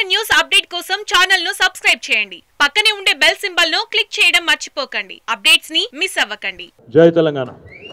News update కోసం channel ను subscribe చేయండి పక్కనే ఉండే బెల్ సింబల్ ను క్లిక్ చేయడం మర్చిపోకండి అప్డేట్స్ ని మిస్ అవ్వకండి జై తెలంగాణ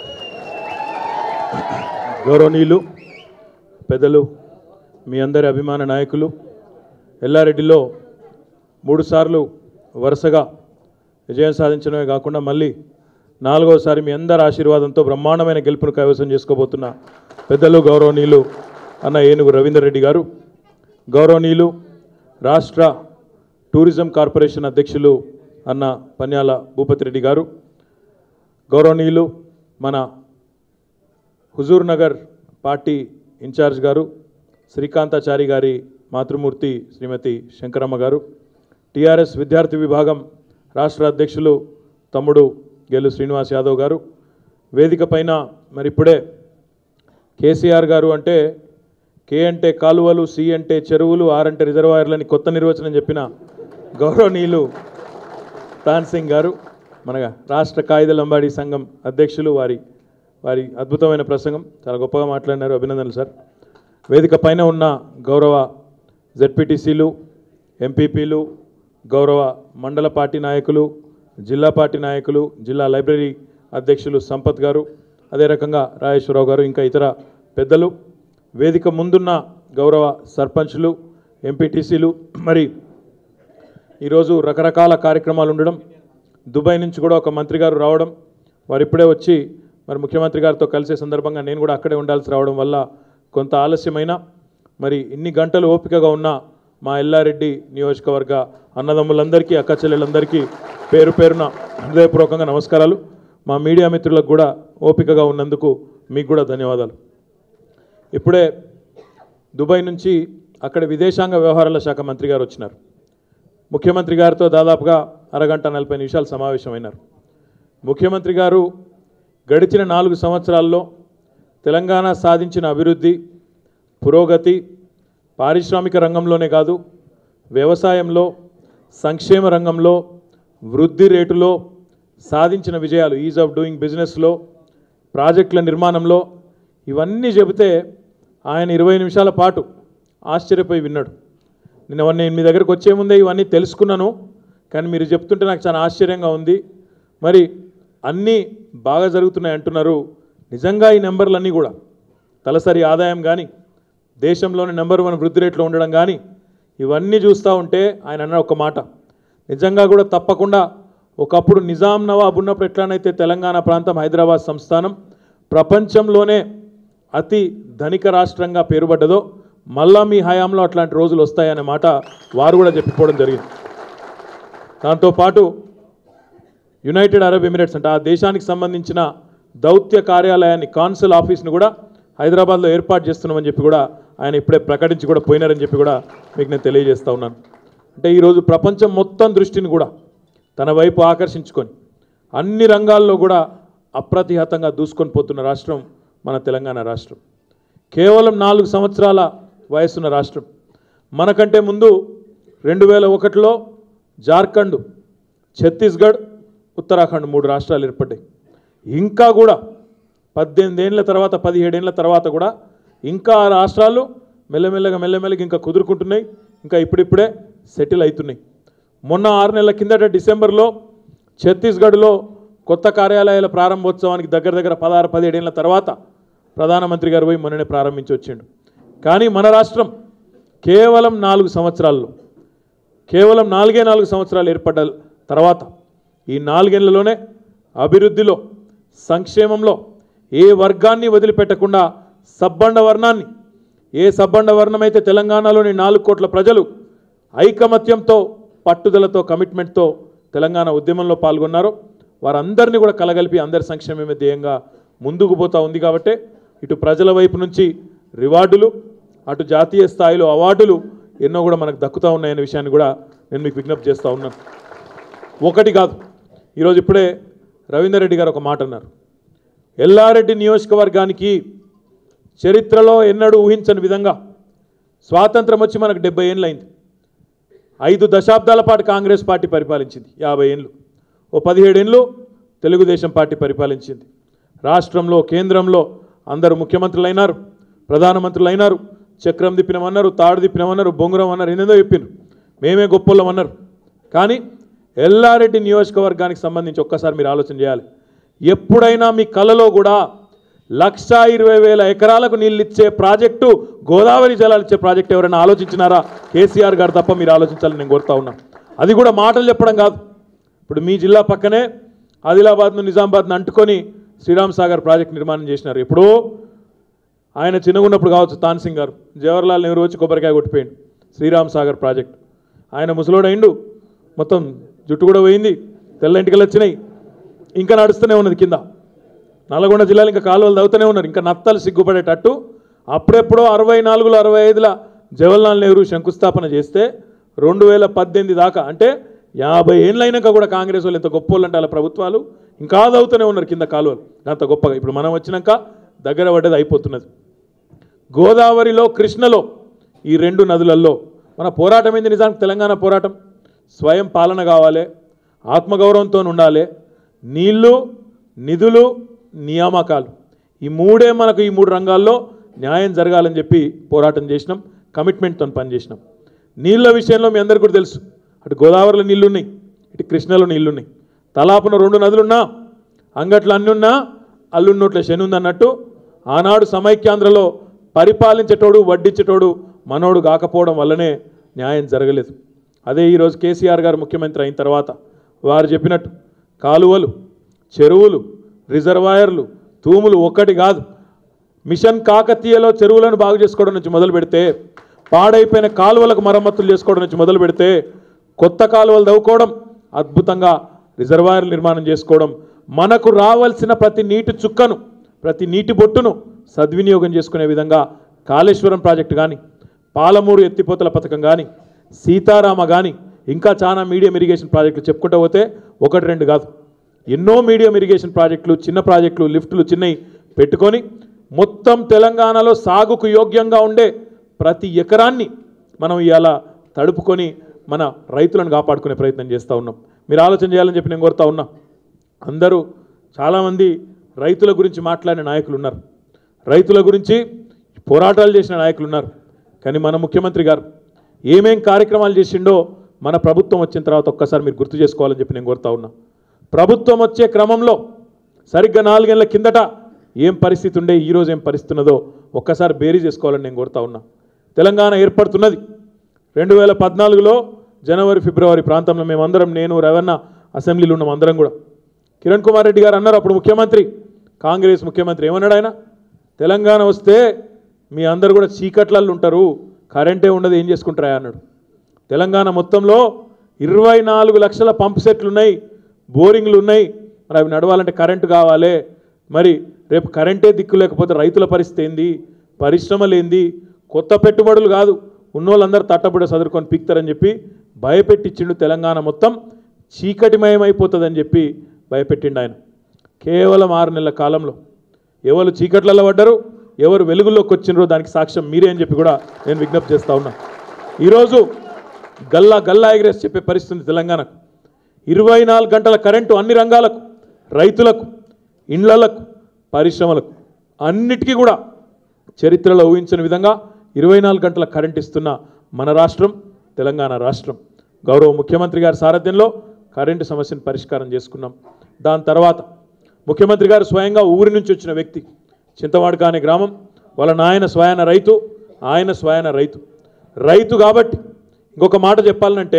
గౌరవనీయులు పెద్దలు మీ అందరి అభిమాన నాయకులు ఎల్లారెడ్డిలో మూడుసార్లు వరుసగా విజయం సాధించడమే కాకుండా మళ్ళీ నాలుగోసారి మీ అందరి ఆశీర్వాదంతో బ్రహ్మాండమైన గెలుపును కైవసం చేసుకోబోతున్న పెద్దలు గౌరవనీయులు అన్న ఏనుగు రవీందర్ రెడ్డి గారు గౌరవనీయులు రాష్ట్ర టూరిజం కార్పొరేషన్ అధ్యక్షులు అన్న పన్యాల భూపతి రెడ్డి గారు గౌరవనీయులు మన హుజూర్ నగర్ పార్టీ ఇన్ఛార్జ్ గారు శ్రీకాంతాచారి గారి మాతృమూర్తి శ్రీమతి శంకరమ్మ గారు టీఆర్ఎస్ విద్యార్థి విభాగం రాష్ట్ర అధ్యక్షులు తమ్ముడు గెలు శ్రీనివాస్ యాదవ్ గారు వేదిక పైన మరి ఇప్పుడే కేసీఆర్ గారు అంటే కే అంటే కాలువలు సి అంటే చెరువులు ఆర్ అంటే రిజర్వాయర్లని కొత్త నిర్వచనం చెప్పిన గౌరవనీయులు తాన్ సింగ్ గారు మన రాష్ట్ర కాయిద లంబాడీ సంఘం అధ్యక్షులు వారి వారి అద్భుతమైన ప్రసంగం చాలా గొప్పగా మాట్లాడినారు అభినందనలు సార్ వేదిక పైన ఉన్న గౌరవ జెడ్పీటీసీలు ఎంపీపీలు గౌరవ మండల పార్టీ నాయకులు జిల్లా పార్టీ నాయకులు జిల్లా లైబ్రరీ అధ్యక్షులు సంపత్ గారు అదే రకంగా రాజేశ్వరరావు గారు ఇంకా ఇతర పెద్దలు వేదిక ముందున్న గౌరవ సర్పంచ్లు ఎంపీటీసీలు మరి ఈరోజు రకరకాల కార్యక్రమాలు ఉండడం దుబాయ్ నుంచి కూడా ఒక మంత్రి గారు రావడం వారు ఇప్పుడే వచ్చి మరి ముఖ్యమంత్రి గారితో కలిసే సందర్భంగా నేను కూడా అక్కడే ఉండాల్సి రావడం వల్ల కొంత ఆలస్యమైన మరి ఇన్ని గంటలు ఓపికగా ఉన్న మా ఎల్లారెడ్డి నియోజకవర్గ అన్నదమ్ములందరికీ అక్క చెల్లెలందరికీ పేరు పేరున హృదయపూర్వకంగా నమస్కారాలు మా మీడియా మిత్రులకు కూడా ఓపికగా ఉన్నందుకు మీకు కూడా ధన్యవాదాలు ఇప్పుడే దుబాయ్ నుంచి అక్కడ విదేశాంగ వ్యవహారాల శాఖ మంత్రి గారు వచ్చినారు ముఖ్యమంత్రి గారితో దాదాపుగా అరగంట నలభై నిమిషాలు సమావేశమైనారు ముఖ్యమంత్రి గారు గడిచిన నాలుగు సంవత్సరాల్లో తెలంగాణ సాధించిన అభివృద్ధి పురోగతి పారిశ్రామిక రంగంలోనే కాదు వ్యవసాయంలో సంక్షేమ రంగంలో వృద్ధి రేటులో సాధించిన విజయాలు ఈజ్ ఆఫ్ డూయింగ్ బిజినెస్లో ప్రాజెక్టుల నిర్మాణంలో ఇవన్నీ చెబితే ఆయన ఇరవై నిమిషాల పాటు ఆశ్చర్యపోయి విన్నాడు నిన్న నేను మీ దగ్గరకు వచ్చే ముందే ఇవన్నీ తెలుసుకున్నాను కానీ మీరు చెప్తుంటే నాకు చాలా ఆశ్చర్యంగా ఉంది మరి అన్నీ బాగా జరుగుతున్నాయి అంటున్నారు నిజంగా ఈ నెంబర్లన్నీ కూడా తలసరి ఆదాయం కానీ దేశంలోని నెంబర్ వన్ వృద్ధి రేట్లో ఉండడం కానీ ఇవన్నీ చూస్తూ ఉంటే ఆయన అన్న ఒక మాట నిజంగా కూడా తప్పకుండా ఒకప్పుడు నిజాం నవాబ్ ఉన్నప్పుడు ఎట్లానైతే తెలంగాణ ప్రాంతం హైదరాబాద్ సంస్థానం ప్రపంచంలోనే అతి ధనిక రాష్ట్రంగా పేరుపడ్డదో మళ్ళా మీ హయాంలో అట్లాంటి రోజులు వస్తాయనే మాట వారు కూడా చెప్పుకోవడం జరిగింది దాంతోపాటు యునైటెడ్ అరబ్ ఎమిరేట్స్ అంటే ఆ దేశానికి సంబంధించిన దౌత్య కార్యాలయాన్ని కాన్సుల్ ఆఫీస్ని కూడా హైదరాబాద్లో ఏర్పాటు చేస్తున్నామని చెప్పి కూడా ఆయన ఇప్పుడే ప్రకటించి కూడా పోయినారని చెప్పి కూడా మీకు నేను తెలియజేస్తా ఉన్నాను అంటే ఈరోజు ప్రపంచం మొత్తం దృష్టిని కూడా తన వైపు ఆకర్షించుకొని అన్ని రంగాల్లో కూడా అప్రతిహతంగా దూసుకొని పోతున్న రాష్ట్రం మన తెలంగాణ రాష్ట్రం కేవలం నాలుగు సంవత్సరాల వయసున్న రాష్ట్రం మనకంటే ముందు రెండు వేల ఒకటిలో జార్ఖండ్ ఛత్తీస్గఢ్ ఉత్తరాఖండ్ మూడు రాష్ట్రాలు ఏర్పడ్డాయి ఇంకా కూడా పద్దెనిమిది ఏళ్ళ తర్వాత పదిహేడేళ్ళ తర్వాత కూడా ఇంకా ఆ రాష్ట్రాలు మెల్లమెల్లగా మెల్లమెల్లగా ఇంకా కుదురుకుంటున్నాయి ఇంకా ఇప్పుడిప్పుడే సెటిల్ అవుతున్నాయి మొన్న ఆరు నెలల కిందట డిసెంబర్లో ఛత్తీస్గఢ్లో కొత్త కార్యాలయాల ప్రారంభోత్సవానికి దగ్గర దగ్గర పదహారు పదిహేడేళ్ళ తర్వాత ప్రధానమంత్రి గారు పోయి మొన్ననే ప్రారంభించి వచ్చిండు కానీ మన రాష్ట్రం కేవలం నాలుగు సంవత్సరాల్లో కేవలం నాలుగే నాలుగు సంవత్సరాలు ఏర్పడ్డ తర్వాత ఈ నాలుగేళ్లలోనే అభివృద్ధిలో సంక్షేమంలో ఏ వర్గాన్ని వదిలిపెట్టకుండా సబ్బండ వర్ణాన్ని ఏ సబ్బండ వర్ణం అయితే తెలంగాణలోని నాలుగు కోట్ల ప్రజలు ఐకమత్యంతో పట్టుదలతో కమిట్మెంట్తో తెలంగాణ ఉద్యమంలో పాల్గొన్నారో వారందరినీ కూడా కలగలిపి అందరి సంక్షేమమే ధ్యేయంగా ముందుకు పోతా ఉంది కాబట్టి ఇటు ప్రజల వైపు నుంచి రివార్డులు అటు జాతీయ స్థాయిలో అవార్డులు ఎన్నో కూడా మనకు దక్కుతూ ఉన్నాయనే విషయాన్ని కూడా నేను మీకు విజ్ఞప్తి చేస్తూ ఉన్నాను ఒకటి కాదు ఈరోజు ఇప్పుడే రవీందర్ రెడ్డి గారు ఒక మాట అన్నారు ఎల్లారెడ్డి నియోజకవర్గానికి చరిత్రలో ఎన్నడూ ఊహించని విధంగా స్వాతంత్రం వచ్చి మనకు డెబ్బై ఏళ్ళు అయింది ఐదు దశాబ్దాల పాటు కాంగ్రెస్ పార్టీ పరిపాలించింది యాభై ఏళ్ళు ఓ పదిహేడేళ్ళు తెలుగుదేశం పార్టీ పరిపాలించింది రాష్ట్రంలో కేంద్రంలో అందరూ ముఖ్యమంత్రులు అయినారు ప్రధానమంత్రులు అయినారు చక్రం తిప్పినామన్నారు తాడు తిప్పినామన్నారు బొంగురం అన్నారు ఏందేదో చెప్పిండ్రు మేమే గొప్పోళ్ళం అన్నారు కానీ ఎల్లారెడ్డి నియోజకవర్గానికి సంబంధించి ఒక్కసారి మీరు ఆలోచన చేయాలి ఎప్పుడైనా మీ కళలో కూడా లక్ష ఇరవై వేల ఎకరాలకు నీళ్ళు ఇచ్చే ప్రాజెక్టు గోదావరి జలాలు ఇచ్చే ప్రాజెక్టు ఎవరైనా ఆలోచించినారా కేసీఆర్ గారు తప్ప మీరు ఆలోచించాలని నేను కోరుతా ఉన్నా అది కూడా మాటలు చెప్పడం కాదు ఇప్పుడు మీ జిల్లా పక్కనే ఆదిలాబాద్ను నిజామాబాద్ను అంటుకొని శ్రీరామ్ సాగర్ ప్రాజెక్ట్ నిర్మాణం చేసినారు ఎప్పుడో ఆయన చిన్నగా ఉన్నప్పుడు కావచ్చు తాన్ సింగ్ గారు జవహర్లాల్ నెహ్రూ వచ్చి కొబ్బరికాయ కొట్టిపోయిండు శ్రీరామ్ సాగర్ ప్రాజెక్ట్ ఆయన ముసలోడైండు మొత్తం జుట్టు కూడా పోయింది తెల్ల ఇంటికలు వచ్చినాయి ఇంకా నడుస్తూనే ఉన్నది కింద నల్గొండ జిల్లాలో ఇంకా కాలువలు తవ్వుతూనే ఉన్నారు ఇంకా నత్తలు సిగ్గుపడేటట్టు అప్పుడెప్పుడో అరవై నాలుగులో అరవై ఐదుల జవహర్లాల్ నెహ్రూ శంకుస్థాపన చేస్తే రెండు వేల పద్దెనిమిది దాకా అంటే యాభై ఏళ్ళైనాక కూడా కాంగ్రెస్ వాళ్ళు ఎంత గొప్ప వాళ్ళు అంటే వాళ్ళ ప్రభుత్వాలు ఇంకా తవ్వుతూనే ఉన్నారు కింద కాలువలు అంత గొప్పగా ఇప్పుడు మనం వచ్చినాక దగ్గర పడ్డది అయిపోతున్నది గోదావరిలో కృష్ణలో ఈ రెండు నదులలో మన పోరాటం ఏంది నిజానికి తెలంగాణ పోరాటం స్వయం పాలన కావాలి ఆత్మగౌరవంతో ఉండాలి నీళ్లు నిధులు నియామకాలు ఈ మూడే మనకు ఈ మూడు రంగాల్లో న్యాయం జరగాలని చెప్పి పోరాటం చేసినాం కమిట్మెంట్తో పనిచేసినాం నీళ్ళ విషయంలో మీ అందరికీ కూడా తెలుసు అటు గోదావరిలో నీళ్లున్నాయి ఇటు కృష్ణలో నీళ్లున్నాయి తలాపున రెండు నదులున్నా అంగట్లో అన్ని ఉన్నా అల్లున్నోట్ల శని ఉందన్నట్టు ఆనాడు సమైక్యాంధ్రలో పరిపాలించేటోడు వడ్డించేటోడు మనోడు కాకపోవడం వల్లనే న్యాయం జరగలేదు అదే ఈరోజు కేసీఆర్ గారు ముఖ్యమంత్రి అయిన తర్వాత వారు చెప్పినట్టు కాలువలు చెరువులు రిజర్వాయర్లు తూములు ఒక్కటి కాదు మిషన్ కాకతీయలో చెరువులను బాగు చేసుకోవడం నుంచి మొదలు పెడితే పాడైపోయిన కాలువలకు మరమ్మతులు చేసుకోవడం నుంచి మొదలు పెడితే కొత్త కాలువలు తవ్వుకోవడం అద్భుతంగా రిజర్వాయర్లు నిర్మాణం చేసుకోవడం మనకు రావాల్సిన ప్రతి నీటి చుక్కను ప్రతి నీటి బొట్టును సద్వినియోగం చేసుకునే విధంగా కాళేశ్వరం ప్రాజెక్టు కానీ పాలమూరు ఎత్తిపోతల పథకం కానీ సీతారామ కానీ ఇంకా చాలా మీడియం ఇరిగేషన్ ప్రాజెక్టులు చెప్పుకుంటూ పోతే ఒకటి రెండు కాదు ఎన్నో మీడియం ఇరిగేషన్ ప్రాజెక్టులు చిన్న ప్రాజెక్టులు లిఫ్టులు చిన్నవి పెట్టుకొని మొత్తం తెలంగాణలో సాగుకు యోగ్యంగా ఉండే ప్రతి ఎకరాన్ని మనం ఇవాళ తడుపుకొని మన రైతులను కాపాడుకునే ప్రయత్నం చేస్తూ ఉన్నాం మీరు ఆలోచన చేయాలని చెప్పి నేను కోరుతా ఉన్నా అందరూ చాలామంది రైతుల గురించి మాట్లాడిన నాయకులు ఉన్నారు రైతుల గురించి పోరాటాలు చేసిన నాయకులు ఉన్నారు కానీ మన ముఖ్యమంత్రి గారు ఏమేం కార్యక్రమాలు చేసిండో మన ప్రభుత్వం వచ్చిన తర్వాత ఒక్కసారి మీరు గుర్తు చేసుకోవాలని చెప్పి నేను కోరుతా ఉన్నా ప్రభుత్వం వచ్చే క్రమంలో సరిగ్గా నాలుగేళ్ల కిందట ఏం పరిస్థితి ఉండే ఈరోజు ఏం పరిస్థితి ఉన్నదో ఒక్కసారి బేరీ చేసుకోవాలని నేను కోరుతా ఉన్నా తెలంగాణ ఏర్పడుతున్నది రెండు వేల పద్నాలుగులో జనవరి ఫిబ్రవరి ప్రాంతంలో మేమందరం నేను రవణ అసెంబ్లీలో ఉన్నాం అందరం కూడా కిరణ్ కుమార్ రెడ్డి గారు అన్నారు అప్పుడు ముఖ్యమంత్రి కాంగ్రెస్ ముఖ్యమంత్రి ఏమన్నాడు ఆయన తెలంగాణ వస్తే మీ అందరు కూడా చీకట్లల్లో ఉంటారు కరెంటే ఉండదు ఏం చేసుకుంటారా అన్నాడు తెలంగాణ మొత్తంలో ఇరవై నాలుగు లక్షల పంప్ సెట్లు ఉన్నాయి బోరింగ్లు ఉన్నాయి మరి అవి నడవాలంటే కరెంటు కావాలి మరి రేపు కరెంటే దిక్కు లేకపోతే రైతుల పరిస్థితి ఏంది పరిశ్రమలు ఏంది కొత్త పెట్టుబడులు కాదు ఉన్నోళ్ళందరూ తట్టబడి చదువుకొని పీక్తారని చెప్పి భయపెట్టించిండు తెలంగాణ మొత్తం చీకటిమయమైపోతుందని చెప్పి భయపెట్టిండు ఆయన కేవలం ఆరు నెలల కాలంలో ఎవరు చీకట్లలో పడ్డారు ఎవరు వెలుగుల్లోకి వచ్చినారో దానికి సాక్ష్యం మీరే అని చెప్పి కూడా నేను విజ్ఞప్తి చేస్తా ఉన్నా ఈరోజు గల్లా గల్లా ఎగరేసి చెప్పే పరిస్థితి ఉంది తెలంగాణకు ఇరవై నాలుగు గంటల కరెంటు అన్ని రంగాలకు రైతులకు ఇండ్లలకు పరిశ్రమలకు అన్నిటికీ కూడా చరిత్రలో ఊహించిన విధంగా ఇరవై నాలుగు గంటల కరెంట్ ఇస్తున్న మన రాష్ట్రం తెలంగాణ రాష్ట్రం గౌరవ ముఖ్యమంత్రి గారి సారథ్యంలో కరెంటు సమస్యను పరిష్కారం చేసుకున్నాం దాని తర్వాత ముఖ్యమంత్రి గారు స్వయంగా ఊరి నుంచి వచ్చిన వ్యక్తి చింతవాడక అనే గ్రామం వాళ్ళ నాయన స్వయాన రైతు ఆయన స్వయాన రైతు రైతు కాబట్టి ఇంకొక మాట చెప్పాలంటే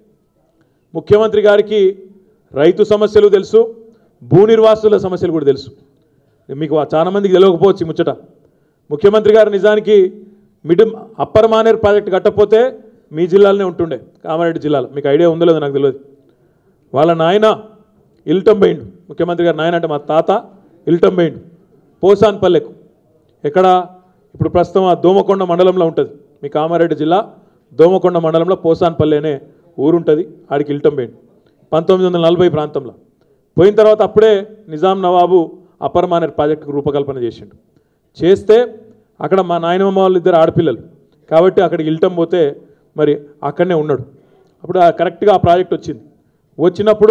ముఖ్యమంత్రి గారికి రైతు సమస్యలు తెలుసు భూ నిర్వాసుల సమస్యలు కూడా తెలుసు మీకు చాలా మందికి తెలియకపోవచ్చు ఈ ముచ్చట ముఖ్యమంత్రి గారు నిజానికి మిడ్ అప్పర్ మానేర్ ప్రాజెక్ట్ కట్టకపోతే మీ జిల్లాలోనే ఉంటుండే కామారెడ్డి జిల్లాలో మీకు ఐడియా ఉందో లేదో నాకు తెలియదు వాళ్ళ నాయన ఇల్టం పోయిండు ముఖ్యమంత్రి గారు నాయన అంటే మా తాత ఇల్టం పోయిండు పోసాన్పల్లెకు ఎక్కడ ఇప్పుడు ప్రస్తుతం ఆ దోమకొండ మండలంలో ఉంటుంది మీ కామారెడ్డి జిల్లా దోమకొండ మండలంలో పోసాన్పల్లి అనే ఊరుంటుంది ఆడికి ఇల్టం పోయిండు పంతొమ్మిది వందల నలభై ప్రాంతంలో పోయిన తర్వాత అప్పుడే నిజాం నవాబు అప్పర్ మానేర్ ప్రాజెక్టుకు రూపకల్పన చేసిండు చేస్తే అక్కడ మా నాయనమ్మ వాళ్ళు ఇద్దరు ఆడపిల్లలు కాబట్టి అక్కడికి ఇల్టం పోతే మరి అక్కడనే ఉన్నాడు అప్పుడు ఆ కరెక్ట్గా ఆ ప్రాజెక్ట్ వచ్చింది వచ్చినప్పుడు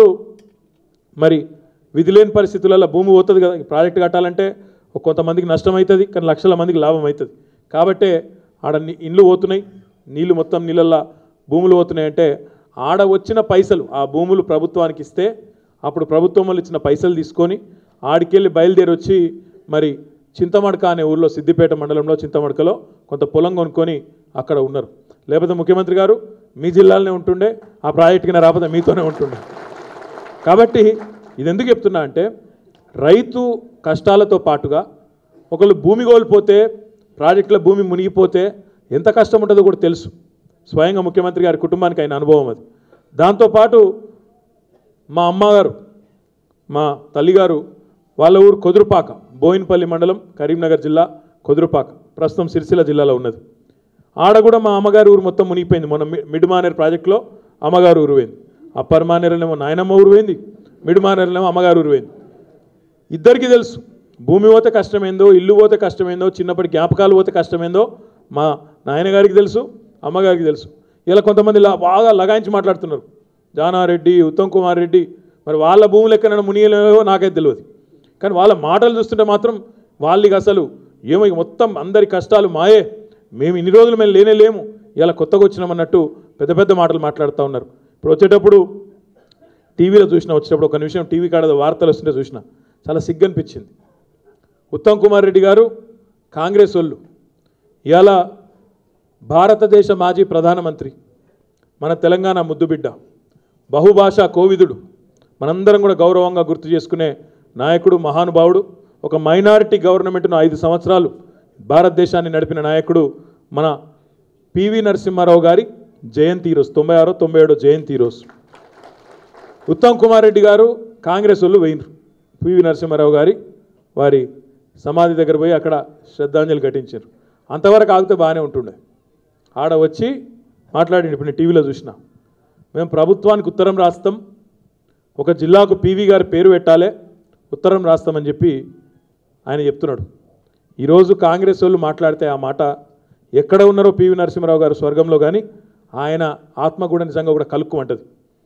మరి విధి లేని పరిస్థితులలో భూమి పోతుంది కదా ఈ ప్రాజెక్ట్ కట్టాలంటే ఒక కొంతమందికి నష్టం అవుతుంది కానీ లక్షల మందికి లాభం అవుతుంది కాబట్టే ఆడ ని- ఇండ్లు పోతున్నాయి నీళ్లు మొత్తం నీళ్ళల్లో భూములు పోతున్నాయి అంటే ఆడ వచ్చిన పైసలు ఆ భూములు ప్రభుత్వానికి ఇస్తే అప్పుడు ప్రభుత్వం వాళ్ళు ఇచ్చిన పైసలు తీసుకొని ఆడికెళ్ళి బయలుదేరి వచ్చి మరి చింతమడక అనే ఊర్లో సిద్దిపేట మండలంలో చింతమడకలో కొంత పొలం కొనుక్కొని అక్కడ ఉన్నారు లేకపోతే ముఖ్యమంత్రి గారు మీ జిల్లాలోనే ఉంటుండే ఆ ప్రాజెక్ట్ కింద రాకపోతే మీతోనే ఉంటుండే కాబట్టి ఇది ఎందుకు చెప్తున్నా అంటే రైతు కష్టాలతో పాటుగా ఒకళ్ళు భూమి కోల్పోతే ప్రాజెక్టుల భూమి మునిగిపోతే ఎంత కష్టం ఉంటుందో కూడా తెలుసు స్వయంగా ముఖ్యమంత్రి గారి కుటుంబానికి అయిన అనుభవం అది దాంతోపాటు మా అమ్మగారు మా తల్లిగారు వాళ్ళ ఊరు కొదురుపాక బోయినపల్లి మండలం కరీంనగర్ జిల్లా కొదురుపాక ప్రస్తుతం సిరిసిల్ల జిల్లాలో ఉన్నది ఆడ కూడా మా అమ్మగారి ఊరు మొత్తం మునిగిపోయింది మొన్న మి- మిడ్ మానేర్ ప్రాజెక్టులో అమ్మగారు ఊరు పోయింది అప్పర్ మానేరులేమో నాయనమ్మ ఊరు పోయింది మిడ్ మానేరులేమో అమ్మగారు ఊరు పోయింది ఇద్దరికీ తెలుసు భూమి పోతే కష్టమేందో ఇల్లు పోతే కష్టమేందో చిన్నప్పటి జ్ఞాపకాలు పోతే కష్టమేందో మా నాయనగారికి తెలుసు అమ్మగారికి తెలుసు ఇలా కొంతమంది ఇలా బాగా లగాయించి మాట్లాడుతున్నారు జానారెడ్డి ఉత్తమ్ కుమార్ రెడ్డి మరి వాళ్ళ భూములు ఎక్కడ మునియలేవో నాకైతే తెలియదు కానీ వాళ్ళ మాటలు చూస్తుంటే మాత్రం వాళ్ళకి అసలు ఏమో ఇక మొత్తం అందరి కష్టాలు మాయే మేము ఇన్ని రోజులు మేము లేనే లేము ఇలా కొత్తగా వచ్చినామన్నట్టు పెద్ద పెద్ద మాటలు మాట్లాడుతూ ఉన్నారు ఇప్పుడు వచ్చేటప్పుడు టీవీలో చూసిన వచ్చేటప్పుడు ఒక నిమిషం టీవీ కాడ వార్తలు వస్తుంటే చూసిన చాలా సిగ్గు అనిపించింది ఉత్తమ్ కుమార్ రెడ్డి గారు కాంగ్రెస్ వాళ్ళు ఇవాళ భారతదేశ మాజీ ప్రధానమంత్రి మన తెలంగాణ ముద్దుబిడ్డ బహుభాషా కోవిదుడు మనందరం కూడా గౌరవంగా గుర్తు చేసుకునే నాయకుడు మహానుభావుడు ఒక మైనారిటీ గవర్నమెంట్ను ఐదు సంవత్సరాలు భారతదేశాన్ని నడిపిన నాయకుడు మన పివి నరసింహారావు గారి జయంతి ఈరోజు తొంభై ఆరో తొంభై ఏడో జయంతి ఈరోజు ఉత్తమ్ కుమార్ రెడ్డి గారు కాంగ్రెస్ వాళ్ళు పోయినరు పివి నరసింహారావు గారి వారి సమాధి దగ్గర పోయి అక్కడ శ్రద్ధాంజలి ఘటించారు అంతవరకు ఆగితే బాగానే ఉంటుండే ఆడ వచ్చి మాట్లాడి ఇప్పుడు నేను టీవీలో చూసిన మేము ప్రభుత్వానికి ఉత్తరం రాస్తాం ఒక జిల్లాకు పీవీ గారి పేరు పెట్టాలి ఉత్తరం రాస్తామని చెప్పి ఆయన చెప్తున్నాడు ఈరోజు కాంగ్రెస్ వాళ్ళు మాట్లాడితే ఆ మాట ఎక్కడ ఉన్నారో పివి నరసింహారావు గారు స్వర్గంలో కానీ ఆయన ఆత్మ కూడా నిజంగా కూడా కలుక్కుమంటది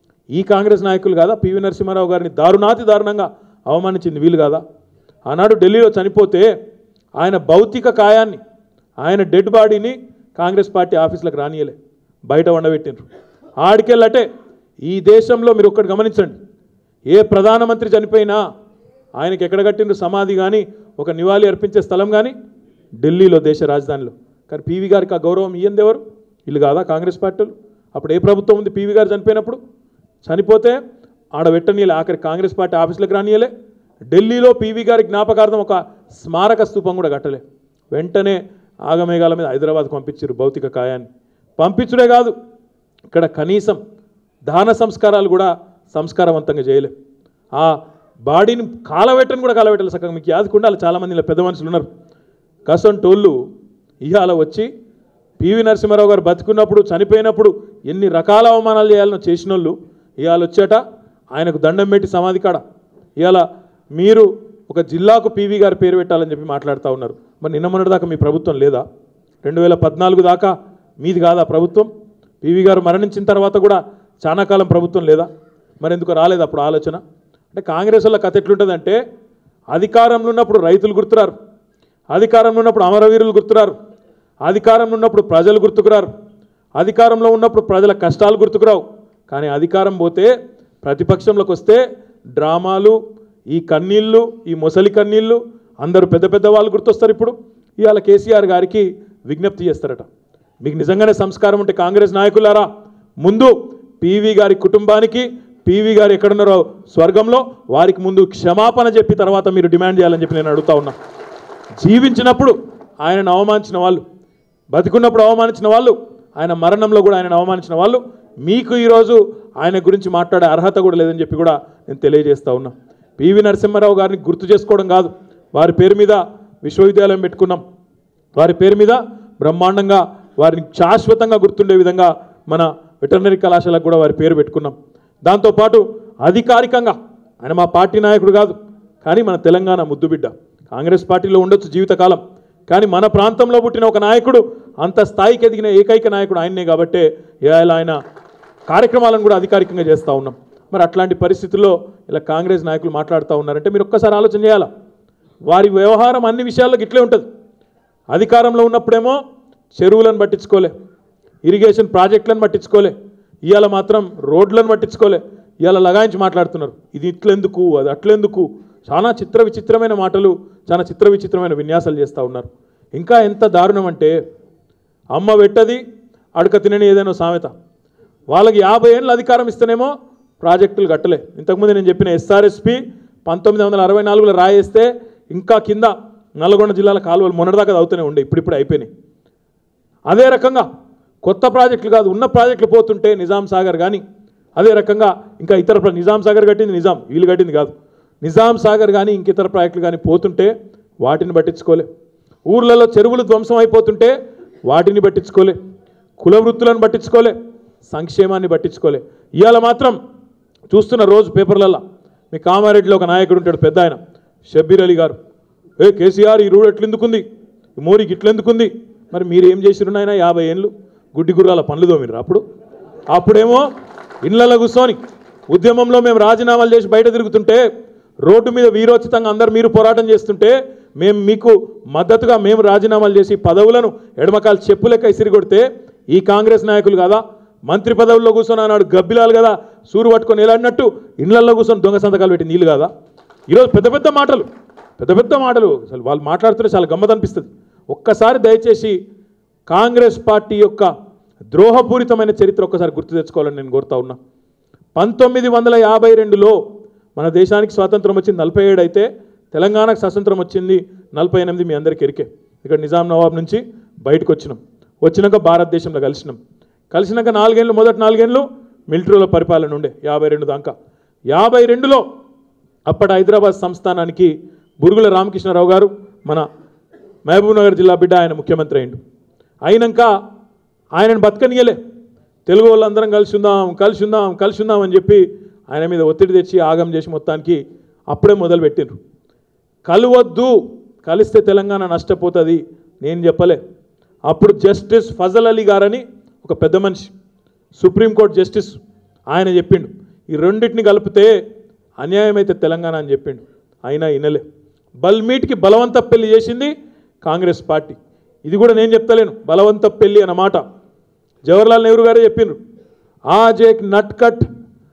ఈ కాంగ్రెస్ నాయకులు కాదా పివి నరసింహారావు గారిని దారుణాతి దారుణంగా అవమానించింది వీలు కాదా ఆనాడు ఢిల్లీలో చనిపోతే ఆయన భౌతిక కాయాన్ని ఆయన డెడ్ బాడీని కాంగ్రెస్ పార్టీ ఆఫీసులకు రానియలే బయట వండబెట్టిండ్రు ఆడికెళ్ళటే ఈ దేశంలో మీరు ఒక్కటి గమనించండి ఏ ప్రధానమంత్రి చనిపోయినా ఆయనకి ఎక్కడ కట్టిండ్రు సమాధి కానీ ఒక నివాళి అర్పించే స్థలం కానీ ఢిల్లీలో దేశ రాజధానిలో కానీ పీవీ గారికి ఆ గౌరవం ఇయ్యంది ఎవరు వీళ్ళు కాదా కాంగ్రెస్ పార్టీలు అప్పుడు ఏ ప్రభుత్వం ఉంది పీవీ గారు చనిపోయినప్పుడు చనిపోతే ఆడ పెట్టనీయలే ఆఖరి కాంగ్రెస్ పార్టీ ఆఫీసులకు రానియలే ఢిల్లీలో పీవీ గారి జ్ఞాపకార్థం ఒక స్మారక స్తూపం కూడా కట్టలే వెంటనే ఆగమేఘాల మీద హైదరాబాద్ పంపించారు భౌతిక కాయాన్ని పంపించుడే కాదు ఇక్కడ కనీసం దాన సంస్కారాలు కూడా సంస్కారవంతంగా చేయలేం ఆ బాడీని కాలబెట్టని కూడా కాలబెట్టాలి సక్కగా మీకు యాదకుండా చాలామంది ఇలా పెద్ద మనుషులు ఉన్నారు కసంటోళ్ళు ఇవాళ వచ్చి పివి నరసింహారావు గారు బతుకున్నప్పుడు చనిపోయినప్పుడు ఎన్ని రకాల అవమానాలు చేయాలనో చేసిన వాళ్ళు ఇవాళ వచ్చేట ఆయనకు దండం పెట్టి సమాధి కాడ ఇవాళ మీరు ఒక జిల్లాకు పీవీ గారి పేరు పెట్టాలని చెప్పి మాట్లాడుతూ ఉన్నారు మరి నిన్న మొన్నటి దాకా మీ ప్రభుత్వం లేదా రెండు వేల పద్నాలుగు దాకా మీది కాదా ప్రభుత్వం పీవీ గారు మరణించిన తర్వాత కూడా చాలా కాలం ప్రభుత్వం లేదా మరి ఎందుకు రాలేదు అప్పుడు ఆలోచన అంటే కాంగ్రెస్ వల్ల కథ ఎట్లుంటుందంటే అధికారంలో ఉన్నప్పుడు రైతులు గుర్తురారు అధికారంలో ఉన్నప్పుడు అమరవీరులు గుర్తురారు అధికారంలో ఉన్నప్పుడు ప్రజలు గుర్తుకురారు అధికారంలో ఉన్నప్పుడు ప్రజల కష్టాలు గుర్తుకురావు కానీ అధికారం పోతే ప్రతిపక్షంలోకి వస్తే డ్రామాలు ఈ కన్నీళ్ళు ఈ మొసలి కన్నీళ్ళు అందరూ పెద్ద పెద్ద వాళ్ళు గుర్తొస్తారు ఇప్పుడు ఇవాళ కేసీఆర్ గారికి విజ్ఞప్తి చేస్తారట మీకు నిజంగానే సంస్కారం ఉంటే కాంగ్రెస్ నాయకులారా ముందు పీవీ గారి కుటుంబానికి పీవీ గారు ఎక్కడున్నారో స్వర్గంలో వారికి ముందు క్షమాపణ చెప్పి తర్వాత మీరు డిమాండ్ చేయాలని చెప్పి నేను అడుగుతా ఉన్నా జీవించినప్పుడు ఆయనను అవమానించిన వాళ్ళు బతికున్నప్పుడు అవమానించిన వాళ్ళు ఆయన మరణంలో కూడా ఆయనను అవమానించిన వాళ్ళు మీకు ఈరోజు ఆయన గురించి మాట్లాడే అర్హత కూడా లేదని చెప్పి కూడా నేను తెలియజేస్తా ఉన్నా పివి నరసింహారావు గారిని గుర్తు చేసుకోవడం కాదు వారి పేరు మీద విశ్వవిద్యాలయం పెట్టుకున్నాం వారి పేరు మీద బ్రహ్మాండంగా వారిని శాశ్వతంగా గుర్తుండే విధంగా మన వెటర్నరీ కళాశాలకు కూడా వారి పేరు పెట్టుకున్నాం దాంతోపాటు అధికారికంగా ఆయన మా పార్టీ నాయకుడు కాదు కానీ మన తెలంగాణ ముద్దుబిడ్డ కాంగ్రెస్ పార్టీలో ఉండొచ్చు జీవితకాలం కానీ మన ప్రాంతంలో పుట్టిన ఒక నాయకుడు అంత స్థాయికి ఎదిగిన ఏకైక నాయకుడు ఆయన్నే కాబట్టే ఇవాళ ఆయన కార్యక్రమాలను కూడా అధికారికంగా చేస్తూ ఉన్నాం మరి అట్లాంటి పరిస్థితుల్లో ఇలా కాంగ్రెస్ నాయకులు మాట్లాడుతూ ఉన్నారంటే మీరు ఒక్కసారి ఆలోచన చేయాలా వారి వ్యవహారం అన్ని విషయాల్లో ఇట్లే ఉంటుంది అధికారంలో ఉన్నప్పుడేమో చెరువులను పట్టించుకోలే ఇరిగేషన్ ప్రాజెక్టులను పట్టించుకోలే ఇవాళ మాత్రం రోడ్లను పట్టించుకోలే ఇవాళ లగాయించి మాట్లాడుతున్నారు ఇది ఇట్లెందుకు అది అట్లెందుకు చాలా చిత్ర విచిత్రమైన మాటలు చాలా చిత్ర విచిత్రమైన విన్యాసాలు చేస్తూ ఉన్నారు ఇంకా ఎంత దారుణం అంటే అమ్మ పెట్టది అడక తినని ఏదైనా సామెత వాళ్ళకి యాభై ఏళ్ళు అధికారం ఇస్తేనేమో ప్రాజెక్టులు కట్టలే ఇంతకుముందు నేను చెప్పిన ఎస్ఆర్ఎస్పి పంతొమ్మిది వందల అరవై నాలుగులో రాయేస్తే ఇంకా కింద నల్గొండ జిల్లాల కాలువలు మొన్నటిదాకా అవుతూనే ఉండే ఇప్పుడిప్పుడు అయిపోయినాయి అదే రకంగా కొత్త ప్రాజెక్టులు కాదు ఉన్న ప్రాజెక్టులు పోతుంటే నిజాం సాగర్ కానీ అదే రకంగా ఇంకా ఇతర ప్రా- నిజాం సాగర్ కట్టింది నిజాం వీళ్ళు కట్టింది కాదు నిజాం సాగర్ కానీ ఇంక ఇతర ప్రాజెక్టులు కానీ పోతుంటే వాటిని పట్టించుకోలే ఊర్లలో చెరువులు ధ్వంసం అయిపోతుంటే వాటిని పట్టించుకోలే కుల వృత్తులను పట్టించుకోలే సంక్షేమాన్ని పట్టించుకోలే ఇవాళ మాత్రం చూస్తున్న రోజు పేపర్లల్లో మీ కామారెడ్డిలో ఒక నాయకుడు ఉంటాడు పెద్ద ఆయన షబ్బీర్ అలీ గారు ఏ కేసీఆర్ ఈ రూడ్ ఎట్లెందుకుంది ఈ మోరికి ఇట్లెందుకుంది మరి మీరు ఏం చేసిరు నాయన యాభై ఏళ్ళు గుడ్డి గుర్రాల పనులు తోమిరు అప్పుడు అప్పుడేమో ఇళ్లలో కూర్చొని ఉద్యమంలో మేము రాజీనామాలు చేసి బయట తిరుగుతుంటే రోడ్డు మీద వీరోచితంగా అందరు మీరు పోరాటం చేస్తుంటే మేము మీకు మద్దతుగా మేము రాజీనామాలు చేసి పదవులను ఎడమకాలు చెప్పులెక్క ఇసిరి కొడితే ఈ కాంగ్రెస్ నాయకులు కదా మంత్రి పదవుల్లో కూర్చొని అన్నాడు గబ్బిలాలు కదా సూరు పట్టుకొని ఎలాడినట్టు ఇళ్లల్లో కూర్చొని దొంగ సంతకాలు పెట్టి నీళ్ళు కదా ఈరోజు పెద్ద పెద్ద మాటలు పెద్ద పెద్ద మాటలు అసలు వాళ్ళు మాట్లాడుతుంటే చాలా గమ్మత్ అనిపిస్తుంది ఒక్కసారి దయచేసి కాంగ్రెస్ పార్టీ యొక్క ద్రోహపూరితమైన చరిత్ర ఒక్కసారి గుర్తు తెచ్చుకోవాలని నేను కోరుతా ఉన్నా పంతొమ్మిది వందల యాభై రెండులో మన దేశానికి స్వాతంత్రం వచ్చింది నలభై ఏడు అయితే తెలంగాణకు స్వాతంత్రం వచ్చింది నలభై ఎనిమిది మీ అందరికీ ఎరికే ఇక్కడ నిజాం నవాబ్ నుంచి బయటకు వచ్చినాం వచ్చినాక భారతదేశంలో కలిసినాం కలిసినాక నాలుగేళ్ళు మొదటి నాలుగేళ్ళు మిలిటరీలో పరిపాలన ఉండే యాభై రెండు దాకా యాభై రెండులో అప్పటి హైదరాబాద్ సంస్థానానికి బురుగుల రామకృష్ణారావు గారు మన మహబూబ్నగర్ జిల్లా బిడ్డ ఆయన ముఖ్యమంత్రి అయిండు అయినాక ఆయనను బతకనియలే తెలుగు వాళ్ళందరం కలిసి ఉందాం కలిసి ఉందాం కలిసి ఉందాం అని చెప్పి ఆయన మీద ఒత్తిడి తెచ్చి ఆగం చేసి మొత్తానికి అప్పుడే మొదలు పెట్టిండ్రు కలవద్దు కలిస్తే తెలంగాణ నష్టపోతుంది నేను చెప్పలే అప్పుడు జస్టిస్ ఫజల్ అలీ గారని ఒక పెద్ద మనిషి సుప్రీంకోర్టు జస్టిస్ ఆయన చెప్పిండు ఈ రెండింటిని కలిపితే అన్యాయం అయితే తెలంగాణ అని చెప్పిండు అయినా వినలే బల్మీట్కి బలవంత పెళ్లి చేసింది కాంగ్రెస్ పార్టీ ఇది కూడా నేను చెప్తలేను బలవంత పెళ్లి అన్నమాట జవహర్లాల్ నెహ్రూ గారే చెప్పిండ్రు ఆజ్ ఏక్ నట్కట్